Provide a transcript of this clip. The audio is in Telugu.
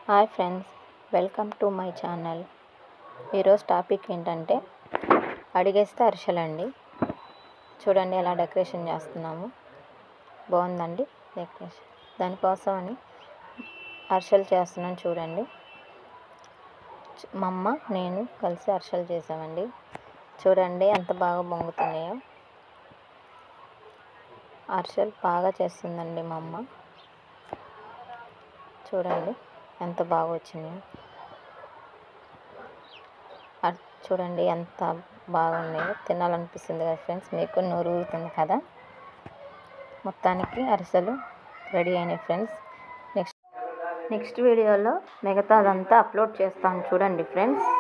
hi friends welcome to my channel ఈరోజు టాపిక్ ఏంటంటే అడిగేస్తే అరిసెలండి చూడండి ఎలా డెకరేషన్ చేస్తున్నాము బాగుందండి డెకరేషన్ దానికోసం అని అరిసెలు చేస్తున్నాను చూడండి చు- మా అమ్మ నేను కలిసి అరిసెలు చేసామండి చూడండి ఎంత బాగా పొంగుతున్నాయో అరిసెలు బాగా చేస్తుందండి మా అమ్మ చూడండి ఎంత బాగా వచ్చినాయో అర్- చూడండి ఎంత బాగున్నాయో తినాలనిపిస్తుంది కదా ఫ్రెండ్స్ మీకు నోరు ఊరుతుంది కదా మొత్తానికి అరిసెలు రెడీ అయినాయి ఫ్రెండ్స్ నెక్స్ట్ నెక్స్ట్ వీడియోలో మిగతాదంతా అప్లోడ్ చేస్తాను చూడండి ఫ్రెండ్స్